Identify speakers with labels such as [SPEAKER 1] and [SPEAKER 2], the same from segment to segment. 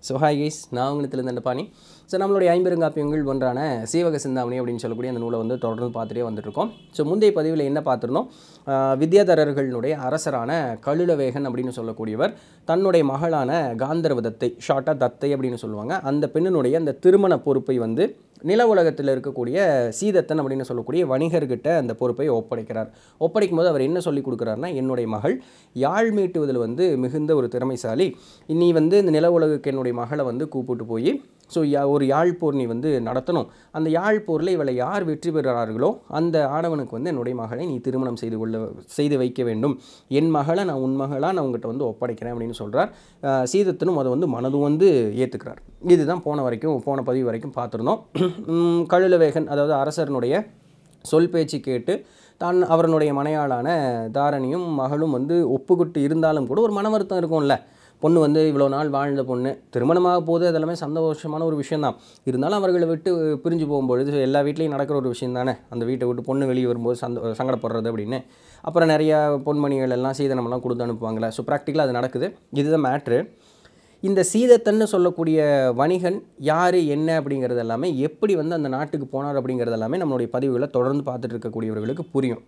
[SPEAKER 1] so hi guys நான் உங்களுக்கு இந்த பாணி ஸோ நம்மளுடைய ஐம்பெருங்காப்பியங்கள் ஒன்றான சீவக சிந்தாமணி அப்படின்னு சொல்லக்கூடிய அந்த நூலை வந்து தொடர்ந்து பார்த்துட்டே வந்துட்டுருக்கோம் ஸோ முந்தைய பதிவில் என்ன பார்த்துருந்தோம் ஆஹ் வித்யாதரர்களுடைய அரசரான கழுலவேகன் அப்படின்னு சொல்லக்கூடியவர் தன்னுடைய மகளான காந்தர்வ தத்தை ஷார்ட்டாக தத்தை அப்படின்னு சொல்லுவாங்க அந்த பெண்ணினுடைய அந்த திருமண பொறுப்பை வந்து நில உலகத்தில் இருக்கக்கூடிய சீதத்தன் அப்படின்னு சொல்லக்கூடிய வணிகர்கிட்ட அந்த பொறுப்பை ஒப்படைக்கிறார் ஒப்படைக்கும் போது அவர் என்ன சொல்லி கொடுக்குறாருன்னா என்னுடைய மகள் யாழ் மீட்டுவதில் வந்து மிகுந்த ஒரு திறமைசாலி நீ வந்து இந்த நில உலகுக்கு என்னுடைய மகளை வந்து கூப்பிட்டு போய் ஸோ யா ஒரு யாழ் போர் நீ வந்து நடத்தணும் அந்த யாழ் போரில் இவளை யார் வெற்றி பெறுகிறார்களோ அந்த ஆடவனுக்கு வந்து என்னுடைய மகளை நீ திருமணம் செய்து கொள்ள செய்து வைக்க வேண்டும் என் மகளை நான் உன் மகளாக நான் உங்ககிட்ட வந்து ஒப்படைக்கிறேன் அப்படின்னு சொல்கிறார் சீதத்தனும் அதை வந்து மனதும் வந்து ஏற்றுக்கிறார் இதுதான் போன வரைக்கும் போன பதிவு வரைக்கும் பார்த்துருந்தோம் உம், கழுலவேகன் அதாவது அரசரனுடைய சொல் பேச்சு கேட்டு தான் அவரனுடைய மனையாளான தாரணியும் மகளும் வந்து ஒப்புக்கிட்டு இருந்தாலும் கூட ஒரு மன வருத்தம் இருக்கும்ல பொண்ணு வந்து இவ்வளோ நாள் வாழ்ந்த பொண்ணு திருமணமாக போது அதெல்லாமே சந்தோஷமான ஒரு விஷயந்தான் இருந்தாலும் அவர்களை விட்டு பிரிஞ்சு போகும்பொழுது எல்லா வீட்லேயும் நடக்கிற ஒரு விஷயம் தானே அந்த வீட்டை விட்டு பொண்ணு வெளியே வரும்போது சந்த சங்கடப்படுறது அப்படின்னு அப்புறம் நிறையா பொன்மணிகள் எல்லாம் சீதனமெல்லாம் கொடுத்து அனுப்புவாங்களே ஸோ ப்ராக்டிக்கலாக அது நடக்குது இதுதான் மேட்ரு இந்த சீதத்தன்னு சொல்லக்கூடிய வணிகன் யார் என்ன அப்படிங்கிறது எல்லாமே எப்படி வந்து அந்த நாட்டுக்கு போனார் அப்படிங்கிறது எல்லாமே நம்மளுடைய பதிவுகளை தொடர்ந்து பார்த்துட்டு இருக்கக்கூடியவர்களுக்கு புரியும்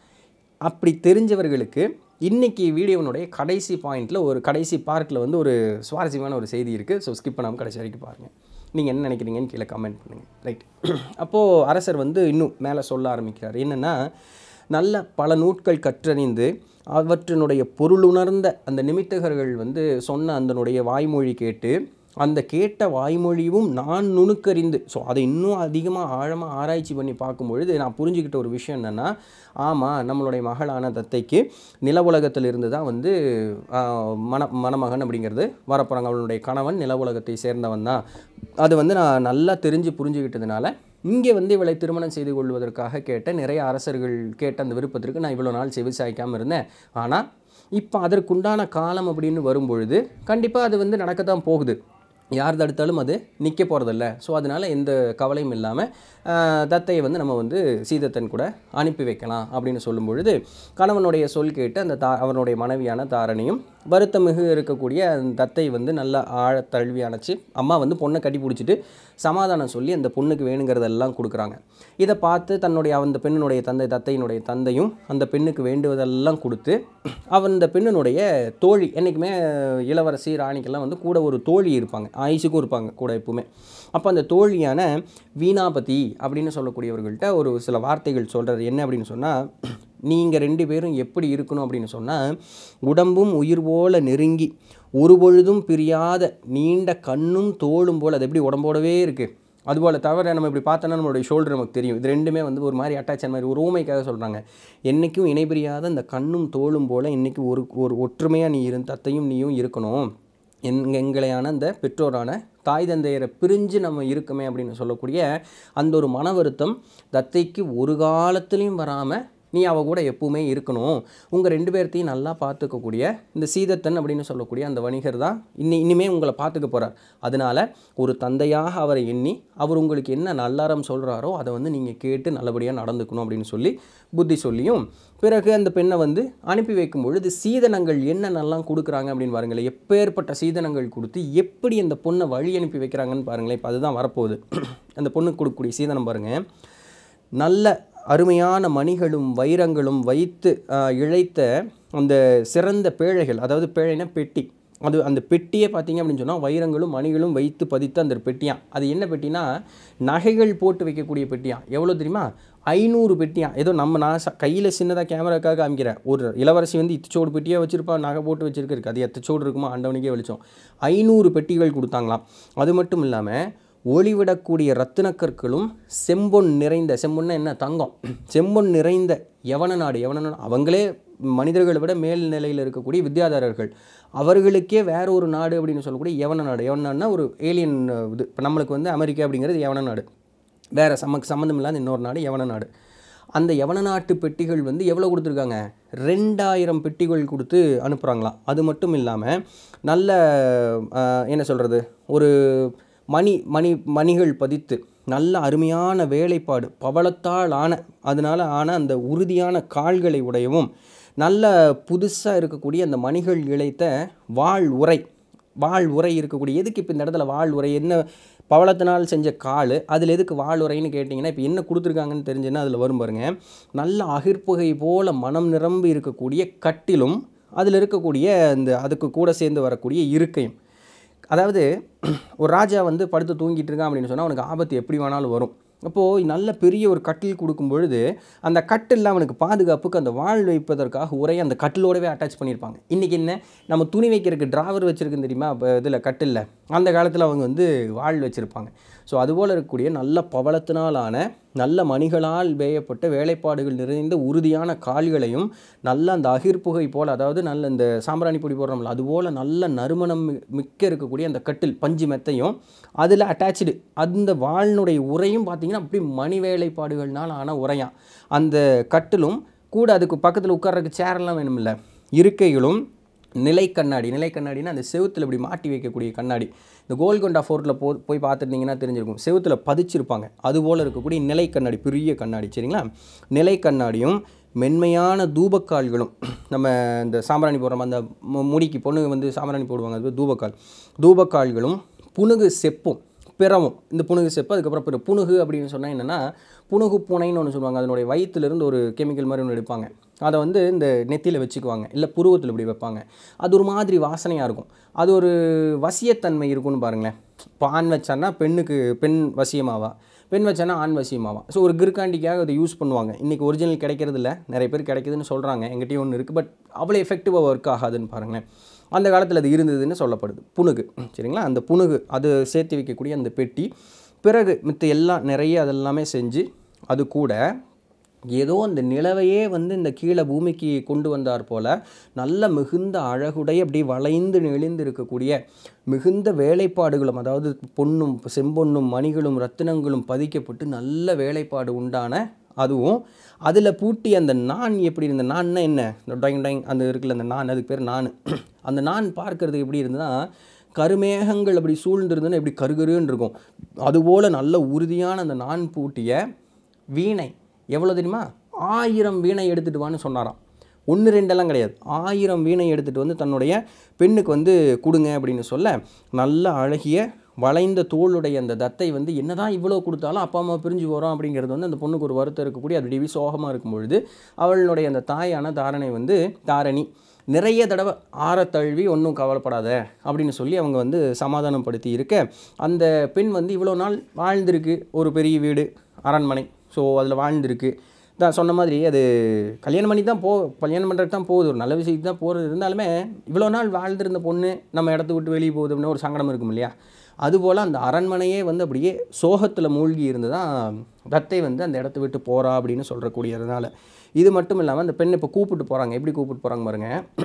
[SPEAKER 1] அப்படி தெரிஞ்சவர்களுக்கு இன்னைக்கு வீடியோனுடைய கடைசி பாயிண்டில் ஒரு கடைசி பார்ட்டில் வந்து ஒரு சுவாரஸ்யமான ஒரு செய்தி இருக்குது ஸோ ஸ்கிப் பண்ணாமல் கடைசி வரைக்கும் பாருங்கள் நீங்கள் என்ன நினைக்கிறீங்கன்னு கீழே கமெண்ட் பண்ணுங்கள் ரைட் அப்போது அரசர் வந்து இன்னும் மேலே சொல்ல ஆரம்பிக்கிறார் என்னென்னா நல்ல பல நூட்கள் கற்றறிந்து அவற்றினுடைய பொருளுணர்ந்த அந்த நிமித்தகர்கள் வந்து சொன்ன அதனுடைய வாய்மொழி கேட்டு அந்த கேட்ட வாய்மொழியும் நான் நுணுக்கறிந்து ஸோ அதை இன்னும் அதிகமாக ஆழமாக ஆராய்ச்சி பண்ணி பார்க்கும்பொழுது நான் புரிஞ்சுக்கிட்ட ஒரு விஷயம் என்னென்னா ஆமாம் நம்மளுடைய மகளான தத்தைக்கு நில உலகத்தில் இருந்து தான் வந்து ஆஹ், மண மணமகன் அப்படிங்கிறது வரப்போகிறாங்க அவளுடைய கணவன் நில உலகத்தை சேர்ந்தவன் தான் அது வந்து நான் நல்லா தெரிஞ்சு புரிஞ்சுக்கிட்டதுனால இங்கே வந்து இவளை திருமணம் செய்து கொள்வதற்காக கேட்ட நிறைய அரசர்கள் கேட்ட அந்த விருப்பத்திற்கு நான் இவ்வளோ நாள் செவி சாய்க்காமல் இருந்தேன் ஆனால் இப்போ அதற்குண்டான காலம் அப்படின்னு வரும்பொழுது கண்டிப்பாக அது வந்து நடக்கத்தான் போகுது யார் தடுத்தாலும் அது நிற்க போகிறதில்ல ஸோ அதனால் எந்த கவலையும் இல்லாமல் தத்தையை வந்து நம்ம வந்து சீதத்தன் கூட அனுப்பி வைக்கலாம் அப்படின்னு சொல்லும் பொழுது கணவனுடைய சொல் கேட்டு அந்த தா அவனுடைய மனைவியான தாரணியும் வருத்தமிகு இருக்கக்கூடிய அந்த தத்தை வந்து நல்லா ஆழ தழுவி அணைச்சி அம்மா வந்து பொண்ணை கட்டி பிடிச்சிட்டு சமாதானம் சொல்லி அந்த பொண்ணுக்கு வேணுங்கிறதெல்லாம் கொடுக்குறாங்க இதை பார்த்து தன்னுடைய அந்த பெண்ணினுடைய தந்தை தத்தையினுடைய தந்தையும் அந்த பெண்ணுக்கு வேண்டுவதெல்லாம் கொடுத்து அவன் அந்த பெண்ணினுடைய தோழி என்றைக்குமே இளவரசி ராணிக்கெல்லாம் வந்து கூட ஒரு தோழி இருப்பாங்க ஆயுசுக்கும் இருப்பாங்க கூட எப்பவுமே அப்போ அந்த தோழியான வீணாபதி அப்படின்னு சொல்லக்கூடியவர்கள்ட்ட ஒரு சில வார்த்தைகள் சொல்கிறது என்ன அப்படின்னு சொன்னால் நீங்கள் ரெண்டு பேரும் எப்படி இருக்கணும் அப்படின்னு சொன்னால் உடம்பும் உயிர் போல நெருங்கி ஒரு பொழுதும் பிரியாத நீண்ட கண்ணும் தோளும் போல் அது எப்படி உடம்போடவே இருக்குது அதுபோல் தவிர நம்ம இப்படி பார்த்தோன்னா நம்மளுடைய ஷோல்டர் நமக்கு தெரியும் இது ரெண்டுமே வந்து ஒரு மாதிரி அட்டாச் மாதிரி ஒரு ஊமைக்காக சொல்கிறாங்க என்றைக்கும் இணைபிரியாத இந்த கண்ணும் தோளும் போல் இன்றைக்கி ஒரு ஒரு ஒற்றுமையாக நீ இரு தத்தையும் நீயும் இருக்கணும் எங் எங்களையான அந்த பெற்றோரான தாய் தந்தையரை பிரிஞ்சு நம்ம இருக்கமே அப்படின்னு சொல்லக்கூடிய அந்த ஒரு மன வருத்தம் தத்தைக்கு ஒரு காலத்துலேயும் வராமல் நீ அவ கூட எப்பவுமே இருக்கணும் உங்கள் ரெண்டு பேர்த்தையும் நல்லா பார்த்துக்கக்கூடிய இந்த சீதத்தன் அப்படின்னு சொல்லக்கூடிய அந்த வணிகர் தான் இன்னி இனிமே உங்களை பார்த்துக்க போகிறார் அதனால ஒரு தந்தையாக அவரை எண்ணி அவர் உங்களுக்கு என்ன நல்லாரம் சொல்கிறாரோ அதை வந்து நீங்கள் கேட்டு நல்லபடியாக நடந்துக்கணும் அப்படின்னு சொல்லி புத்தி சொல்லியும் பிறகு அந்த பெண்ணை வந்து அனுப்பி வைக்கும் பொழுது சீதனங்கள் என்னென்னலாம் கொடுக்குறாங்க அப்படின்னு பாருங்களேன் எப்பேற்பட்ட சீதனங்கள் கொடுத்து எப்படி அந்த பொண்ணை வழி அனுப்பி வைக்கிறாங்கன்னு பாருங்களேன் இப்போ அதுதான் வரப்போகுது அந்த பொண்ணுக்கு கொடுக்கக்கூடிய சீதனம் பாருங்கள் நல்ல அருமையான மணிகளும் வைரங்களும் வைத்து ஆஹ், இழைத்த அந்த சிறந்த பேழைகள் அதாவது பேழைனா பெட்டி அது அந்த பெட்டியே பார்த்தீங்க அப்படின்னு சொன்னால் வைரங்களும் மணிகளும் வைத்து பதித்த அந்த பெட்டியாம் அது என்ன பெட்டினா நகைகள் போட்டு வைக்கக்கூடிய பெட்டியாம் எவ்வளோ தெரியுமா ஐநூறு பெட்டியாம் ஏதோ நம்ம நான் கையில் சின்னதாக கேமராக்காக காமிக்கிறேன் ஒரு இளவரசி வந்து இத்தச்சோடு பெட்டியாக வச்சுருப்பா நகை போட்டு வச்சிருக்கு அது எத்தச்சோடு இருக்குமோ ஆண்டவனுக்கே வெளிச்சம் ஐநூறு பெட்டிகள் கொடுத்தாங்களாம் அது மட்டும் இல்லாமல் ஒளிவிடக்கூடிய ரத்தினக்கற்களும் செம்பொன் நிறைந்த செம்பொன்னா என்ன தங்கம் செம்பொன் நிறைந்த யவன நாடு யவன நாடு அவங்களே மனிதர்களை விட மேல் நிலையில் இருக்கக்கூடிய வித்யாதாரர்கள் அவர்களுக்கே வேற ஒரு நாடு அப்படின்னு சொல்லக்கூடிய யவன நாடு யவன நாடுனா ஒரு ஏலியன் இது இப்போ நம்மளுக்கு வந்து அமெரிக்கா அப்படிங்கிறது யவன நாடு வேறு சமக்கு சம்மந்தம் இல்லாத இன்னொரு நாடு யவன நாடு அந்த யவன நாட்டு பெட்டிகள் வந்து எவ்வளோ கொடுத்துருக்காங்க ரெண்டாயிரம் பெட்டிகள் கொடுத்து அனுப்புகிறாங்களாம் அது மட்டும் இல்லாமல் நல்ல ஆஹ், என்ன சொல்கிறது ஒரு மணி மணி மணிகள் பதித்து நல்ல அருமையான வேலைப்பாடு பவளத்தால் ஆன அதனால் ஆன அந்த உறுதியான கால்களை உடையவும் நல்ல புதுசாக இருக்கக்கூடிய அந்த மணிகள் இழைத்த வாழ் உரை வாழ் உரை இருக்கக்கூடிய எதுக்கு இப்போ இந்த இடத்துல வாழ் உரை என்ன பவளத்தினால் செஞ்ச கால் அதில் எதுக்கு வாழ் உரைன்னு கேட்டிங்கன்னா இப்போ என்ன கொடுத்துருக்காங்கன்னு தெரிஞ்சுன்னா அதில் வரும் பாருங்க நல்ல அகிர்ப்புகை போல மனம் நிரம்பி இருக்கக்கூடிய கட்டிலும் அதில் இருக்கக்கூடிய இந்த அதுக்கு கூட சேர்ந்து வரக்கூடிய இருக்கையும் அதாவது ஒரு ராஜா வந்து படுத்து தூங்கிட்டு இருக்கான் அப்படின்னு சொன்னால் அவனுக்கு ஆபத்து எப்படி வேணாலும் வரும் அப்போது நல்ல பெரிய ஒரு கட்டில் கொடுக்கும் பொழுது அந்த கட்டில் அவனுக்கு பாதுகாப்புக்கு அந்த வாழ் வைப்பதற்காக உரையை அந்த கட்டிலோடவே அட்டாச் பண்ணியிருப்பாங்க இன்றைக்கி என்ன நம்ம துணி வைக்கிறதுக்கு டிராவர் வச்சுருக்குன்னு தெரியுமா இப்போ இதில் கட்டிலில் அந்த காலத்தில் அவங்க வந்து வாழ் வச்சுருப்பாங்க ஸோ அதுபோல் இருக்கக்கூடிய நல்ல பவளத்தினாலான நல்ல மணிகளால் வேயப்பட்ட வேலைப்பாடுகள் நிறைந்த உறுதியான கால்களையும் நல்ல அந்த அகிர்புகை போல் அதாவது நல்ல இந்த சாம்பிராணி பொடி போடுறோம்ல அதுபோல் நல்ல நறுமணம் மி- மிக்க இருக்கக்கூடிய அந்த கட்டில் பஞ்சு மெத்தையும் அதில் அட்டாச்சு அந்த வாளினுடைய உரையும் பார்த்தீங்கன்னா அப்படி மணி வேலைப்பாடுகள்னால் ஆன உரையாம் அந்த கட்டிலும் கூட அதுக்கு பக்கத்தில் உட்கார்றதுக்கு சேரெல்லாம் வேணுமில்ல இருக்கைகளும் நிலை கண்ணாடி நிலை கண்ணாடினா அந்த செவுத்துல இப்படி மாட்டி வைக்கக்கூடிய கண்ணாடி இந்த கோல்கொண்டா ஃபோர்ட்டில் போ போய் பார்த்துருந்தீங்கன்னா தெரிஞ்சிருக்கும் செவுத்துல பதிச்சிருப்பாங்க அதுபோல் இருக்கக்கூடிய நிலை கண்ணாடி பெரிய கண்ணாடி சரிங்களா நிலை கண்ணாடியும் மென்மையான தூபக்கால்களும் நம்ம இந்த சாம்பிராணி போடுறோம் அந்த மு- முடிக்கு பொண்ணு வந்து சாம்பிராணி போடுவாங்க அது தூபக்கால் தூபக்கால்களும் புனுகு செப்பும் பிறவும் இந்த புனுகு செப்பு அதுக்கப்புறம் பிற புனுகு அப்படின்னு சொன்னால் என்னென்னா புனுகு பூனைன்னு ஒன்று சொல்லுவாங்க அதனுடைய வயிற்றுலேருந்து ஒரு கெமிக்கல் மாதிரி ஒன்று எடுப்பாங்க அதை வந்து இந்த நெத்தியில் வச்சுக்குவாங்க இல்லை புருவத்தில் இப்படி வைப்பாங்க அது ஒரு மாதிரி வாசனையாக இருக்கும் அது ஒரு வசியத்தன்மை இருக்கும்னு பாருங்களேன் இப்போ ஆண் வச்சான்னா பெண்ணுக்கு பெண் வசியமாவா பெண் வச்சானா ஆண் வசியமாவா ஸோ ஒரு கிருக்காண்டிக்காக அதை யூஸ் பண்ணுவாங்க இன்றைக்கி ஒரிஜினல் கிடைக்கிறது இல்ல நிறைய பேர் கிடைக்குதுன்னு சொல்கிறாங்க எங்கிட்டயும் ஒன்று இருக்குது பட் அவ்வளோ எஃபெக்டிவாக ஒர்க் ஆகாதுன்னு பாருங்களேன் அந்த காலத்தில் அது இருந்ததுன்னு சொல்லப்படுது புனுகு சரிங்களா அந்த புனுகு அது சேர்த்து வைக்கக்கூடிய அந்த பெட்டி பிறகு மித்த எல்லாம் நிறைய அதெல்லாமே செஞ்சு அது கூட ஏதோ அந்த நிலவையே வந்து இந்த கீழே பூமிக்கு கொண்டு வந்தார் போல நல்ல மிகுந்த அழகுடைய அப்படி வளைந்து நெளிந்து இருக்கக்கூடிய மிகுந்த வேலைப்பாடுகளும் அதாவது பொன்னும் செம்பொன்னும் மணிகளும் ரத்தினங்களும் பதிக்கப்பட்டு நல்ல வேலைப்பாடு உண்டான அதுவும் அதில் பூட்டி அந்த நான் எப்படி இருந்த நான்னா என்ன இந்த டைங் டைங் அந்த இருக்குல்ல அந்த நான் அதுக்கு பேர் நான் அந்த நான் பார்க்கறதுக்கு எப்படி இருந்ததுன்னா கருமேகங்கள் அப்படி சூழ்ந்திருந்ததுன்னா எப்படி கருகருன்னு இருக்கும் அதுபோல் நல்ல உறுதியான அந்த நான் பூட்டிய வீணை எவ்வளோ தெரியுமா ஆயிரம் வீணை எடுத்துகிட்டு வான்னு சொன்னாராம் ஒன்று ரெண்டெல்லாம் கிடையாது ஆயிரம் வீணை எடுத்துகிட்டு வந்து தன்னுடைய பெண்ணுக்கு வந்து கொடுங்க அப்படின்னு சொல்ல நல்ல அழகிய வளைந்த தோளுடைய அந்த தத்தை வந்து என்னதான் இவ்வளோ கொடுத்தாலும் அப்பா அம்மா பிரிஞ்சு போகிறோம் அப்படிங்கிறது வந்து அந்த பொண்ணுக்கு ஒரு வருத்தம் இருக்கக்கூடிய அது டிவி சோகமாக இருக்கும் பொழுது அவளுடைய அந்த தாயான தாரணை வந்து தாரணி நிறைய தடவை ஆற தழுவி ஒன்றும் கவலைப்படாத அப்படின்னு சொல்லி அவங்க வந்து சமாதானப்படுத்தி இருக்க அந்த பெண் வந்து இவ்வளோ நாள் வாழ்ந்திருக்கு ஒரு பெரிய வீடு அரண்மனை ஸோ அதில் வாழ்ந்திருக்கு தான் சொன்ன மாதிரி அது கல்யாணம் பண்ணி தான் போ கல்யாணம் பண்ணுறதுக்கு தான் போகுது ஒரு நல்ல விஷயத்துக்கு தான் போகிறது இருந்தாலுமே இவ்வளோ நாள் வாழ்ந்திருந்த பொண்ணு நம்ம இடத்த விட்டு வெளியே போகுது அப்படின்னு ஒரு சங்கடம் இருக்கும் இல்லையா அதுபோல் அந்த அரண்மனையே வந்து அப்படியே சோகத்தில் மூழ்கி இருந்து தான் தத்தை வந்து அந்த இடத்த விட்டு போகிறா அப்படின்னு சொல்கிறக்கூடியதுனால இது மட்டும் இல்லாமல் அந்த பெண்ணை இப்போ கூப்பிட்டு போகிறாங்க எப்படி கூப்பிட்டு போகிறாங்க பாருங்க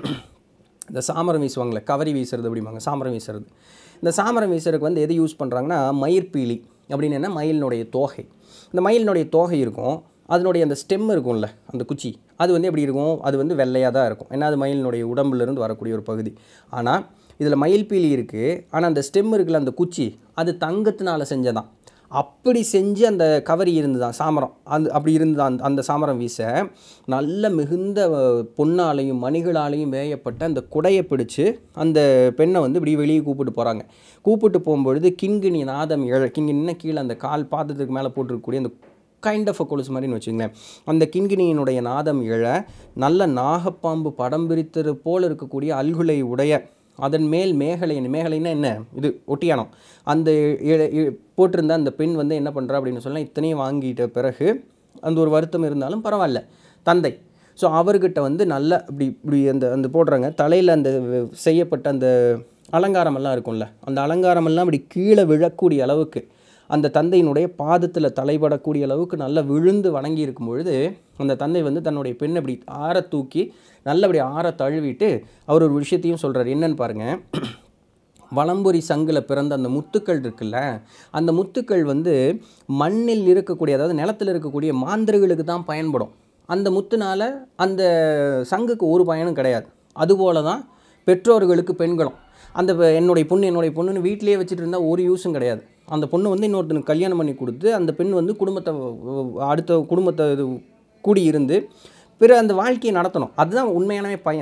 [SPEAKER 1] இந்த சாமரம் வீசுவாங்களே கவரி வீசுறது அப்படிம்பாங்க சாமரம் வீசுறது இந்த சாமரம் வீசுறதுக்கு வந்து எது யூஸ் பண்ணுறாங்கன்னா மயிர்பீலி அப்படின்னு என்ன மயிலினுடைய தோகை இந்த மயிலினுடைய தோகை இருக்கும் அதனுடைய அந்த ஸ்டெம் இருக்கும்ல அந்த குச்சி அது வந்து எப்படி இருக்கும் அது வந்து வெள்ளையாக தான் இருக்கும் ஏன்னா அது மயிலினுடைய உடம்புலேருந்து வரக்கூடிய ஒரு பகுதி ஆனால் இதில் மயில்பீலி இருக்குது ஆனால் அந்த ஸ்டெம் இருக்குல்ல அந்த குச்சி அது தங்கத்தினால செஞ்சதான் அப்படி செஞ்சு அந்த கவரி இருந்துதான் சாமரம் அந்த அப்படி இருந்துதான் அந்த அந்த சாமரம் வீச நல்ல மிகுந்த அஹ், பொன்னாலையும் மணிகளாலையும் வேயப்பட்ட அந்த குடையை பிடிச்சு அந்த பெண்ணை வந்து இப்படி வெளியே கூப்பிட்டு போகிறாங்க கூப்பிட்டு போகும்பொழுது கிண்கிணி நாதம் எழ கிண்கிணின்னா கீழே அந்த கால் பாதத்துக்கு மேலே போட்டிருக்கக்கூடிய அந்த கைண்ட் ஆஃப் அ கொலுசு மாதிரின்னு வச்சுங்களேன் அந்த கிண்கிணியினுடைய நாதம் எழ நல்ல நாகப்பாம்பு படம் பிரித்தது போல் இருக்கக்கூடிய அல்குலை உடைய அதன் மேல் மேகலை மேகலைன்னா என்ன இது ஒட்டியானம் அந்த இ- இ- போட்டிருந்த அந்த பெண் வந்து என்ன பண்ணுறா அப்படின்னு சொன்னால் இத்தனையும் வாங்கிட்ட பிறகு அந்த ஒரு வருத்தம் இருந்தாலும் பரவாயில்ல தந்தை ஸோ அவர்கிட்ட வந்து நல்ல இப்படி இப்படி அந்த அந்த போடுறாங்க தலையில் அந்த வ- செய்யப்பட்ட அந்த அலங்காரமெல்லாம் இருக்கும்ல அந்த அலங்காரமெல்லாம் இப்படி கீழே விழக்கூடிய அளவுக்கு அந்த தந்தையினுடைய பாதத்தில் தலைபடக்கூடிய அளவுக்கு நல்லா விழுந்து வணங்கி இருக்கும் பொழுது அந்த தந்தை வந்து தன்னுடைய பெண்ணை இப்படி ஆற தூக்கி நல்லபடி ஆற தழுவிட்டு அவர் ஒரு விஷயத்தையும் சொல்கிறார் என்னன்னு பாருங்கள் வலம்புரி சங்கில் பிறந்த அந்த முத்துக்கள் இருக்குல்ல அந்த முத்துக்கள் வந்து மண்ணில் இருக்கக்கூடிய அதாவது நிலத்தில் இருக்கக்கூடிய மாந்திரிகளுக்கு தான் பயன்படும் அந்த முத்துனால அந்த சங்குக்கு ஒரு பயனும் கிடையாது அதுபோல தான் பெற்றோர்களுக்கு பெண்களும் அந்த பெ- என்னுடைய பொண்ணு என்னுடைய பொண்ணுன்னு வீட்டிலேயே வச்சுட்டு இருந்தால் ஒரு யூஸும் கிடையாது அந்த பொண்ணு வந்து இன்னொருத்தனுக்கு கல்யாணம் பண்ணி கொடுத்து அந்த பெண் வந்து குடும்பத்தை வ- வ- அடுத்த குடும்பத்தை இது கூடி இருந்து பிற அந்த வாழ்க்கையை நடத்தணும் அதுதான் உண்மையானவே பயன்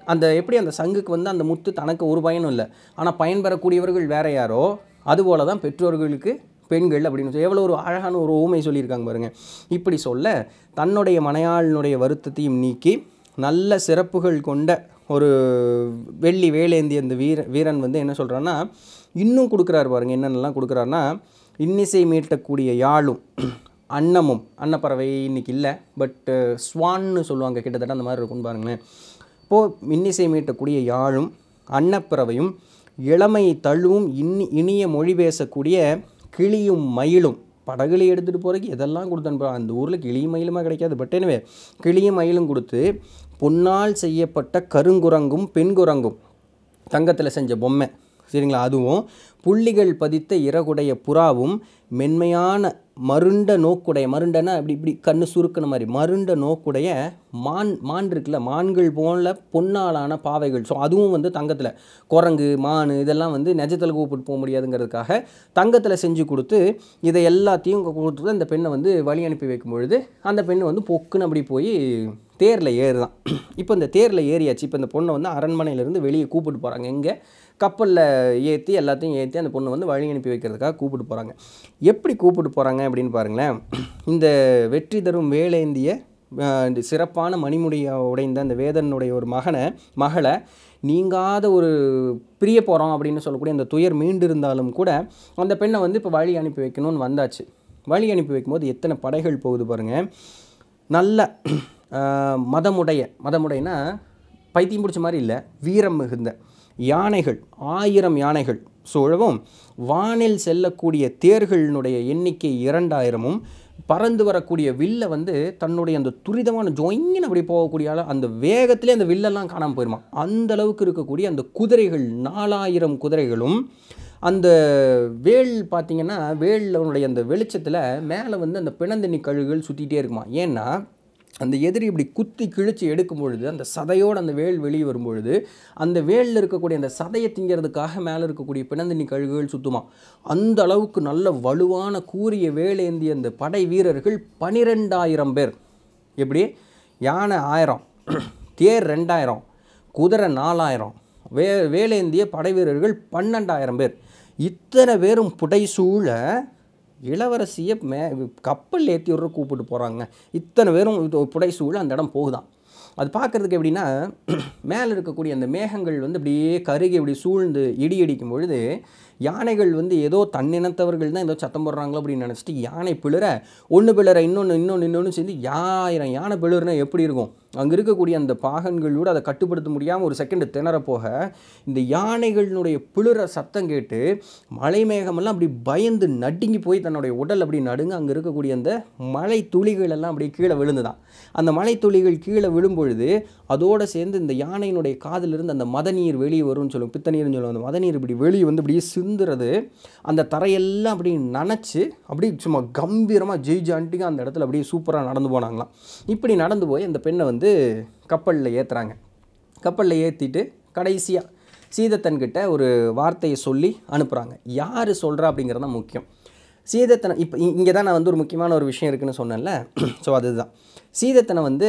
[SPEAKER 1] அந்த எப்படி அந்த சங்குக்கு வந்து அந்த முத்து தனக்கு ஒரு பயனும் இல்லை ஆனால் பயன்பெறக்கூடியவர்கள் வேற யாரோ அதுபோல தான் பெற்றோர்களுக்கு பெண்கள் அப்படின்னு சொல்லி எவ்வளோ ஒரு அழகான ஒரு ஊமை சொல்லியிருக்காங்க பாருங்க இப்படி சொல்ல தன்னுடைய மனையாளினுடைய வருத்தத்தையும் நீக்கி நல்ல சிறப்புகள் கொண்ட ஒரு வெள்ளி வேலேந்தி அந்த வீர வீரன் வந்து என்ன சொல்கிறான்னா இன்னும் கொடுக்குறாரு பாருங்க என்னென்னலாம் கொடுக்குறாருன்னா இன்னிசை மீட்டக்கூடிய யாழும் அன்னமும் அன்னப்பறவை இன்னைக்கு இல்லை பட் ஸ்வான்னு சொல்லுவாங்க கிட்டத்தட்ட அந்த மாதிரி இருக்கும்னு பாருங்களேன் இப்போது இன்னிசை மீட்டக்கூடிய யாழும் அன்னப்பறவையும் இளமை தழுவும் இன்னி இனிய மொழி பேசக்கூடிய கிளியும் மயிலும் படகுல எடுத்துகிட்டு போகிறதுக்கு எதெல்லாம் கொடுத்தனுப்பா அந்த ஊரில் கிளியும் மயிலுமா கிடைக்காது பட் எனவே கிளியும் மயிலும் கொடுத்து பொன்னால் செய்யப்பட்ட கருங்குரங்கும் பெண்குரங்கும் தங்கத்தில் செஞ்ச பொம்மை சரிங்களா அதுவும் புள்ளிகள் பதித்த இறகுடைய புறாவும் மென்மையான மருண்ட நோக்குடைய மருண்டனா அப்படி இப்படி கண்ணு சுருக்கின மாதிரி மருண்ட நோக்குடைய மான் மான் இருக்குல்ல மான்கள் போல பொன்னாலான பாவைகள் ஸோ அதுவும் வந்து தங்கத்தில் குரங்கு மான் இதெல்லாம் வந்து நெஜத்தில் கூப்பிட்டு போக முடியாதுங்கிறதுக்காக தங்கத்தில் செஞ்சு கொடுத்து இதை எல்லாத்தையும் கொடுத்து அந்த பெண்ணை வந்து வழி அனுப்பி வைக்கும் பொழுது அந்த பெண்ணு வந்து பொக்குன்னு அப்படி போய் தேரில் ஏறுதான் இப்போ இந்த தேரில் ஏறியாச்சு இப்போ இந்த பொண்ணை வந்து அரண்மனையிலேருந்து வெளியே கூப்பிட்டு போகிறாங்க எங்கே கப்பலில் ஏற்றி எல்லாத்தையும் ஏற்றி அந்த பொண்ணை வந்து வழி அனுப்பி வைக்கிறதுக்காக கூப்பிட்டு போகிறாங்க எப்படி கூப்பிட்டு போகிறாங்க அப்படின்னு பாருங்களேன் இந்த வெற்றி தரும் வேலேந்திய ஆஹ், இந்த சிறப்பான மணிமுடிய உடைந்த அந்த வேதனுடைய ஒரு மகனை மகளை நீங்காத ஒரு பிரிய போகிறோம் அப்படின்னு சொல்லக்கூடிய அந்த துயர் மீண்டிருந்தாலும் கூட அந்த பெண்ணை வந்து இப்போ வழி அனுப்பி வைக்கணும்னு வந்தாச்சு வழி அனுப்பி வைக்கும்போது எத்தனை படைகள் போகுது பாருங்கள் நல்ல ஆஹ், மதமுடைய மதமுடைனா பைத்தியம் பிடிச்ச மாதிரி இல்லை வீரம் மிகுந்த யானைகள் ஆயிரம் யானைகள் சூழவும் வானில் செல்லக்கூடிய தேர்களினுடைய எண்ணிக்கை இரண்டாயிரமும் பறந்து வரக்கூடிய வில்லை வந்து தன்னுடைய அந்த துரிதமான ஜொயின்னு அப்படி போகக்கூடிய ஆள அந்த வேகத்திலே அந்த வில்லெல்லாம் காணாமல் போயிருமா அந்த அளவுக்கு இருக்கக்கூடிய அந்த குதிரைகள் நாலாயிரம் குதிரைகளும் அந்த வேல் பார்த்தீங்கன்னா வேலினுடைய அந்த வெளிச்சத்தில் மேலே வந்து அந்த பிணந்தண்ணி கழுகுகள் சுற்றிட்டே இருக்குமா ஏன்னா அந்த எதிரி இப்படி குத்தி கிழிச்சு எடுக்கும் பொழுது அந்த சதையோடு அந்த வேல் வெளியே வரும்பொழுது அந்த வேலில் இருக்கக்கூடிய அந்த சதையை திங்கிறதுக்காக மேலே இருக்கக்கூடிய பிணந்தண்ணி கழுகுகள் சுத்துமா அந்த அளவுக்கு நல்ல வலுவான கூரிய வேலேந்தி அந்த படை வீரர்கள் பனிரெண்டாயிரம் பேர் எப்படி யானை ஆயிரம் தேர் ரெண்டாயிரம் குதிரை நாலாயிரம் வே வேலேந்திய படை வீரர்கள் பன்னெண்டாயிரம் பேர் இத்தனை பேரும் புடைசூழ இளவரசியை மே கப்பல் ஏற்றி விட்ற கூப்பிட்டு போகிறாங்க இத்தனை பேரும் இது புடைசூழ அந்த இடம் போகுதாம் அது பார்க்குறதுக்கு எப்படின்னா மேலே இருக்கக்கூடிய அந்த மேகங்கள் வந்து அப்படியே கருகி இப்படி சூழ்ந்து இடி அடிக்கும் பொழுது யானைகள் வந்து ஏதோ தன்னினத்தவர்கள் தான் ஏதோ சத்தம் போடுறாங்களோ அப்படின்னு நினச்சிட்டு யானை பிளற ஒன்று பிளற இன்னொன்று இன்னொன்று இன்னொன்று சேர்ந்து ஆயிரம் யானை பிளறுனா எப்படி இருக்கும் அங்கே இருக்கக்கூடிய அந்த பாகன்களோடு அதை கட்டுப்படுத்த முடியாமல் ஒரு செகண்ட் திணற போக இந்த யானைகளினுடைய பிளுற சத்தம் கேட்டு மலை மேகமெல்லாம் அப்படி பயந்து நடுங்கி போய் தன்னுடைய உடல் அப்படி நடுங்க அங்கே இருக்கக்கூடிய அந்த மலை துளிகள் எல்லாம் அப்படியே கீழே விழுந்துதான் அந்த மலை துளிகள் கீழே விழும்பொழுது அதோடு சேர்ந்து இந்த யானையினுடைய காதிலிருந்து அந்த மதநீர் வெளியே வரும்னு சொல்லுவோம் பித்தநீர்னு சொல்லுவோம் அந்த மதநீர் இப்படி வெளியே வந்து அப்படியே சிந்துறது அந்த தரையெல்லாம் அப்படி நனைச்சு அப்படியே சும்மா கம்பீரமாக ஜெய் ஜாண்டிங்க அந்த இடத்துல அப்படியே சூப்பராக நடந்து போனாங்களாம் இப்படி நடந்து போய் அந்த பெண்ணை வந்து கப்பலில் ஏற்றுறாங்க கப்பலில் ஏற்றிட்டு கடைசியாக சீதத்தன்கிட்ட ஒரு வார்த்தையை சொல்லி அனுப்புகிறாங்க யார் சொல்கிறா அப்படிங்கிறது தான் முக்கியம் சீதத்தனை இப்போ இங்கே தான் நான் வந்து ஒரு முக்கியமான ஒரு விஷயம் இருக்குன்னு சொன்னேன்ல ஸோ அதுதான் சீதத்தனை வந்து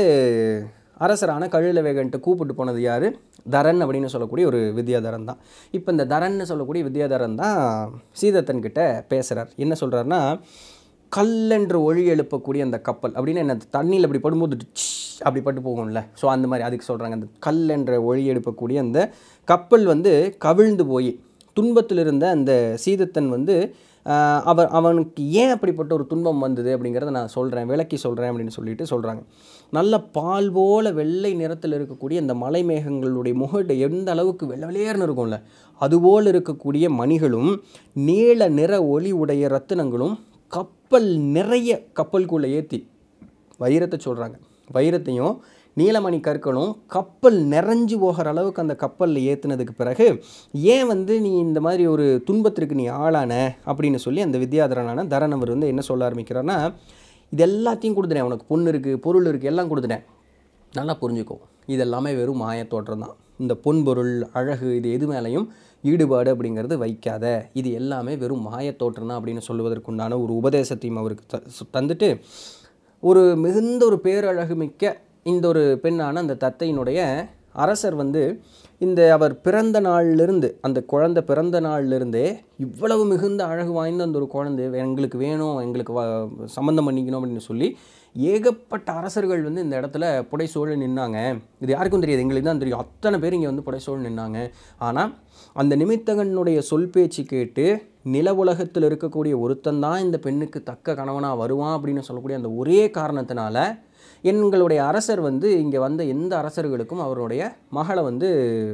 [SPEAKER 1] அரசரான கழுலவேகன்ட்டு கூப்பிட்டு போனது யார் தரன் அப்படின்னு சொல்லக்கூடிய ஒரு வித்யாதரன் தான் இப்போ இந்த தரன்னு சொல்லக்கூடிய வித்யாதரன் தான் சீதத்தன் கிட்ட பேசுகிறார் என்ன சொல்கிறாருன்னா கல்லென்று ஒளி எழுப்பக்கூடிய அந்த கப்பல் அப்படின்னு என்ன தண்ணியில் அப்படி படும்போது ட்ச் அப்படி பட்டு போகும்ல ஸோ அந்த மாதிரி அதுக்கு சொல்கிறாங்க அந்த கல் என்ற ஒளி எழுப்பக்கூடிய அந்த கப்பல் வந்து கவிழ்ந்து போய் துன்பத்தில் இருந்த அந்த சீதத்தன் வந்து ஆஹ், அவர் அவனுக்கு ஏன் அப்படிப்பட்ட ஒரு துன்பம் வந்தது அப்படிங்கிறத நான் சொல்கிறேன் விளக்கி சொல்கிறேன் அப்படின்னு சொல்லிட்டு சொல்கிறாங்க நல்ல பால் போல வெள்ளை நிறத்தில் இருக்கக்கூடிய இந்த மலை மேகங்களுடைய முகடு எந்த அளவுக்கு வெள்ளை வெளியேறுன்னு இருக்கும்ல அதுபோல் இருக்கக்கூடிய மணிகளும் நீல நிற ஒளி உடைய ரத்தினங்களும் கப்பல் நிறைய கப்பலுக்குள்ளே ஏற்றி வைரத்தை சொல்கிறாங்க வைரத்தையும் நீலமணி கற்களும் கப்பல் நிறைஞ்சு போகிற அளவுக்கு அந்த கப்பலில் ஏற்றுனதுக்கு பிறகு ஏன் வந்து நீ இந்த மாதிரி ஒரு துன்பத்திற்கு நீ ஆளான அப்படின்னு சொல்லி அந்த வித்யாதரனான தரனவர் வந்து என்ன சொல்ல ஆரம்பிக்கிறான்னா இது எல்லாத்தையும் கொடுத்துட்டேன் உனக்கு பொண்ணு இருக்குது பொருள் இருக்குது எல்லாம் கொடுத்துட்டேன் நல்லா புரிஞ்சுக்கோ இது எல்லாமே வெறும் மாயத் தோற்றம் தான் இந்த பொன்பொருள் அழகு இது எது மேலேயும் ஈடுபாடு அப்படிங்கிறது வைக்காத இது எல்லாமே வெறும் மாயத் தோற்றம் தான் அப்படின்னு சொல்லுவதற்குண்டான ஒரு உபதேசத்தையும் அவருக்கு த- சு- தந்துட்டு ஒரு மிகுந்த ஒரு பேரழகு மிக்க இந்த ஒரு பெண்ணான அந்த தத்தையினுடைய அரசர் வந்து இந்த அவர் பிறந்த நாள்லேருந்து அந்த குழந்தை பிறந்த நாள்லேருந்தே இவ்வளவு மிகுந்த அழகு வாய்ந்த அந்த ஒரு குழந்தை எங்களுக்கு வேணும் எங்களுக்கு வ- சம்மந்தம் பண்ணிக்கணும் அப்படின்னு சொல்லி ஏகப்பட்ட அரசர்கள் வந்து இந்த இடத்துல புடைசூழ நின்னாங்க இது யாருக்கும் தெரியாது எங்களுக்கு தான் தெரியும் அத்தனை பேர் இங்கே வந்து புடைசூழ நின்னாங்க ஆனால் அந்த நிமித்தகனுடைய சொல் பேச்சு கேட்டு நில உலகத்தில் இருக்கக்கூடிய ஒருத்தன் தான் இந்த பெண்ணுக்கு தக்க கணவனாக வருவான் அப்படின்னு சொல்லக்கூடிய அந்த ஒரே காரணத்தினால எங்களுடைய அரசர் வந்து இங்கே வந்த எந்த அரசர்களுக்கும் அவருடைய மகளை வந்து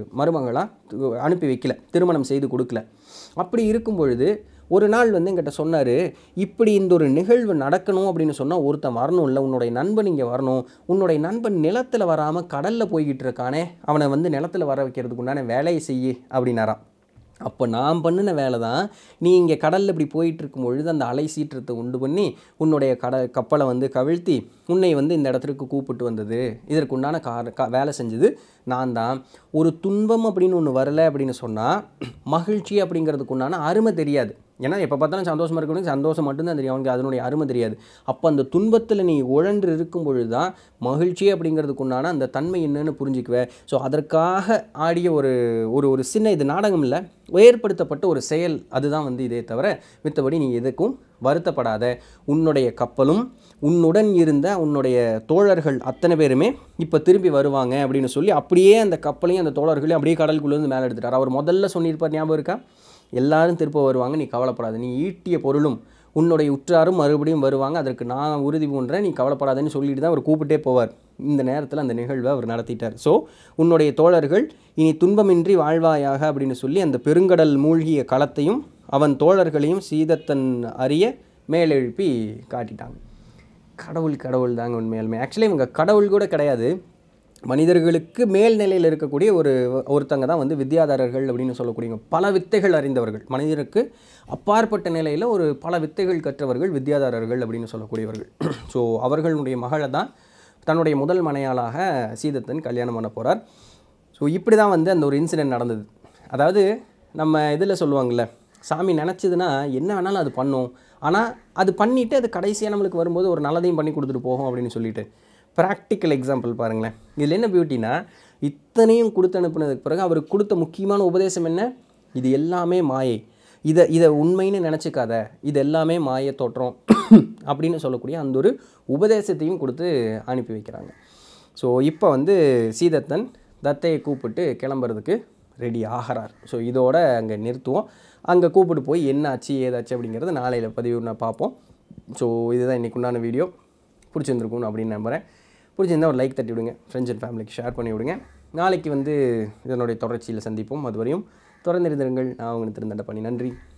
[SPEAKER 1] மருமகளாக அனுப்பி வைக்கல திருமணம் செய்து கொடுக்கல அப்படி இருக்கும் பொழுது ஒரு நாள் வந்து என்கிட்ட சொன்னார் இப்படி இந்த ஒரு நிகழ்வு நடக்கணும் அப்படின்னு சொன்னால் ஒருத்தன் வரணும் இல்லை உன்னுடைய நண்பன் இங்கே வரணும் உன்னுடைய நண்பன் நிலத்தில் வராமல் கடலில் போய்கிட்டு இருக்கானே அவனை வந்து நிலத்தில் வர வைக்கிறதுக்கு உண்டான வேலையை செய்யி அப்படின்னாராம் அப்போ நான் பண்ணின வேலை தான் நீ இங்கே கடலில் இப்படி போயிட்டு இருக்கும் பொழுது அந்த அலை சீற்றத்தை உண்டு பண்ணி உன்னுடைய கட கப்பலை வந்து கவிழ்த்தி உன்னை வந்து இந்த இடத்துக்கு கூப்பிட்டு வந்தது இதற்கு உண்டான கார கா வேலை செஞ்சது நான் தான் ஒரு துன்பம் அப்படின்னு ஒன்று வரலை அப்படின்னு சொன்னால் மகிழ்ச்சி அப்படிங்கிறதுக்கு உண்டான அருமை தெரியாது ஏன்னா எப்போ பார்த்தாலும் சந்தோஷமாக இருக்கணும் சந்தோஷம் மட்டும்தான் தெரியும் அவனுக்கு அதனுடைய அருமை தெரியாது அப்போ அந்த துன்பத்தில் நீ உழன்று இருக்கும் பொழுது தான் மகிழ்ச்சி அப்படிங்கிறதுக்கு உண்டான அந்த தன்மை என்னன்னு புரிஞ்சுக்குவேன் ஸோ அதற்காக ஆடிய ஒரு ஒரு ஒரு சின்ன இது நாடகம் இல்லை ஏற்படுத்தப்பட்ட ஒரு செயல் அதுதான் வந்து இதே தவிர மித்தபடி நீ எதுக்கும் வருத்தப்படாத உன்னுடைய கப்பலும் உன்னுடன் இருந்த உன்னுடைய தோழர்கள் அத்தனை பேருமே இப்போ திரும்பி வருவாங்க அப்படின்னு சொல்லி அப்படியே அந்த கப்பலையும் அந்த தோழர்களையும் அப்படியே கடலுக்குள்ளே இருந்து மேலே எடுத்துட்டார் அவர் முதல்ல சொல்லியிருப்பார் ஞாபகம் இருக்கா எல்லாரும் திரும்ப வருவாங்க நீ கவலைப்படாத நீ ஈட்டிய பொருளும் உன்னுடைய உற்றாரும் மறுபடியும் வருவாங்க அதற்கு நான் உறுதி பூன்றேன் நீ கவலைப்படாதன்னு சொல்லிட்டு தான் அவர் கூப்பிட்டே போவார் இந்த நேரத்தில் அந்த நிகழ்வை அவர் நடத்திட்டார் ஸோ உன்னுடைய தோழர்கள் இனி துன்பமின்றி வாழ்வாயாக அப்படின்னு சொல்லி அந்த பெருங்கடல் மூழ்கிய களத்தையும் அவன் தோழர்களையும் சீதத்தன் அறிய மேலெழுப்பி காட்டிட்டாங்க கடவுள் கடவுள் தாங்க உண்மையாலுமே ஆக்சுவலி இவங்க கடவுள் கூட கிடையாது மனிதர்களுக்கு மேல் நிலையில் இருக்கக்கூடிய ஒரு ஒருத்தங்க தான் வந்து வித்யாதாரர்கள் அப்படின்னு சொல்லக்கூடியவங்க பல வித்தைகள் அறிந்தவர்கள் மனிதருக்கு அப்பாற்பட்ட நிலையில் ஒரு பல வித்தைகள் கற்றவர்கள் வித்யாதாரர்கள் அப்படின்னு சொல்லக்கூடியவர்கள் ஸோ அவர்களுடைய மகளை தான் தன்னுடைய முதல் மனையாளாக சீதத்தன் கல்யாணம் பண்ண போகிறார் ஸோ இப்படி தான் வந்து அந்த ஒரு இன்சிடென்ட் நடந்தது அதாவது நம்ம இதில் சொல்லுவாங்கள்ல சாமி நினச்சதுன்னா என்ன வேணாலும் அது பண்ணும் ஆனால் அது பண்ணிவிட்டு அது கடைசியாக நம்மளுக்கு வரும்போது ஒரு நல்லதையும் பண்ணி கொடுத்துட்டு போகும் அப்படின்னு சொல்லிட்டு ப்ராக்டிக்கல் எக்ஸாம்பிள் பாருங்களேன் இதில் என்ன பியூட்டினா இத்தனையும் கொடுத்து அனுப்புனதுக்கு பிறகு அவருக்கு கொடுத்த முக்கியமான உபதேசம் என்ன இது எல்லாமே மாயை இதை இதை உண்மைன்னு நினச்சிக்காத இது எல்லாமே மாய தோற்றம் அப்படின்னு சொல்லக்கூடிய அந்த ஒரு உபதேசத்தையும் கொடுத்து அனுப்பி வைக்கிறாங்க ஸோ இப்போ வந்து சீதத்தன் தத்தையை கூப்பிட்டு கிளம்புறதுக்கு ரெடி ஆகிறார் ஸோ இதோட அங்கே நிறுத்துவோம் அங்கே கூப்பிட்டு போய் என்ன ஆச்சு ஏதாச்சு அப்படிங்கிறத நாளையில் பதிவு நான் பார்ப்போம் ஸோ இதுதான் இன்றைக்கு உண்டான வீடியோ பிடிச்சிருந்துருக்கும் அப்படின்னு நம்புகிறேன் பிடிச்சிருந்தா ஒரு லைக் தட்டி விடுங்க ஃப்ரெண்ட்ஸ் அண்ட் ஃபேமிலிக்கு ஷேர் பண்ணி விடுங்க நாளைக்கு வந்து இதனுடைய தொடர்ச்சியில் சந்திப்போம் அதுவரையும் தொடர்ந்து இருந்திருங்கள் நான் உங்களுக்கு திருந்தண்ட பண்ணி நன்றி